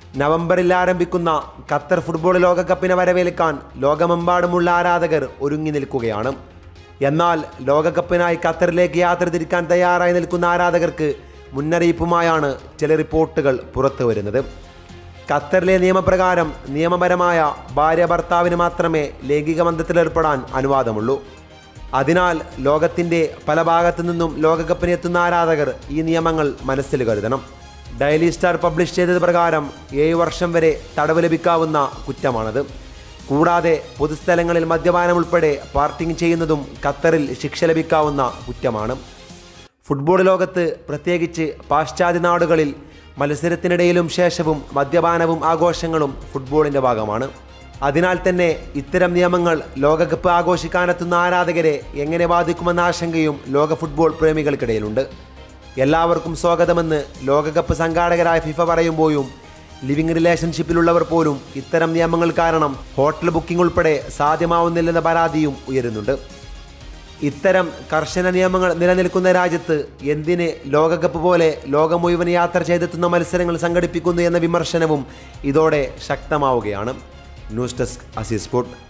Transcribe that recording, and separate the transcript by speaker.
Speaker 1: നവംബറിൽ ആരംഭിക്കുന്ന Qatar football ലോകകപ്പിനെ വരവേൽക്കാൻ ലോകമെമ്പാടുമുള്ള ആരാധകർ ഒരുങ്ങി നിൽക്കുകയാണ് എന്നാൽ ലോകകപ്പിനായി ഖത്തറിലേക്ക് യാത്ര തിരിക്കാൻ തയ്യാറായി നിൽക്കുന്ന ആരാധകർക്ക് മുന്നറിയിപ്പുമായാണ് ചില റിപ്പോർട്ടുകൾ പുറത്തു വരുന്നത് ഖത്തറിലെ നിയമപ്രകാരം നിയമപരമായ ഭാര്യ ഭർത്താവിന് മാത്രമേ ലൈംഗിക ബന്ധത്തിലേർപ്പെടാൻ അനുവാദമുള്ളൂ അതിനാൽ ലോകത്തിൻ്റെ പല ഭാഗത്തു നിന്നും ലോകകപ്പിന് എത്തുന്ന ആരാധകർ ഈ നിയമങ്ങൾ മനസ്സിൽ കരുതണം ഡെയിലി സ്റ്റാർ പബ്ലിഷ് ചെയ്തത് പ്രകാരം ഏഴ് വർഷം വരെ തടവ് ലഭിക്കാവുന്ന കുറ്റമാണത് കൂടാതെ പൊതുസ്ഥലങ്ങളിൽ മദ്യപാനം ഉൾപ്പെടെ പാർട്ടിങ് ചെയ്യുന്നതും ഖത്തറിൽ ശിക്ഷ ലഭിക്കാവുന്ന കുറ്റമാണ് ഫുട്ബോൾ ലോകത്ത് പ്രത്യേകിച്ച് പാശ്ചാത്യ നാടുകളിൽ മത്സരത്തിനിടയിലും ശേഷവും മദ്യപാനവും ആഘോഷങ്ങളും ഫുട്ബോളിൻ്റെ ഭാഗമാണ് അതിനാൽ തന്നെ ഇത്തരം നിയമങ്ങൾ ലോകകപ്പ് ആഘോഷിക്കാനെത്തുന്ന ആരാധകരെ എങ്ങനെ ബാധിക്കുമെന്ന ആശങ്കയും ലോക ഫുട്ബോൾ പ്രേമികൾക്കിടയിലുണ്ട് എല്ലാവർക്കും സ്വാഗതമെന്ന് ലോകകപ്പ് സംഘാടകരായ ഫിഫ പറയുമ്പോഴും ലിവിംഗ് റിലേഷൻഷിപ്പിലുള്ളവർ പോലും ഇത്തരം നിയമങ്ങൾ കാരണം ഹോട്ടൽ ബുക്കിംഗ് ഉൾപ്പെടെ സാധ്യമാവുന്നില്ലെന്ന പരാതിയും ഉയരുന്നുണ്ട് ഇത്തരം കർശന നിയമങ്ങൾ നിലനിൽക്കുന്ന രാജ്യത്ത് എന്തിന് ലോകകപ്പ് പോലെ ലോകം മുഴുവൻ യാത്ര ചെയ്തെത്തുന്ന മത്സരങ്ങൾ സംഘടിപ്പിക്കുന്നു എന്ന വിമർശനവും ഇതോടെ ശക്തമാവുകയാണ് ന്യൂസ് ഡെസ്ക് അസീസ് സ്പോർട്ട്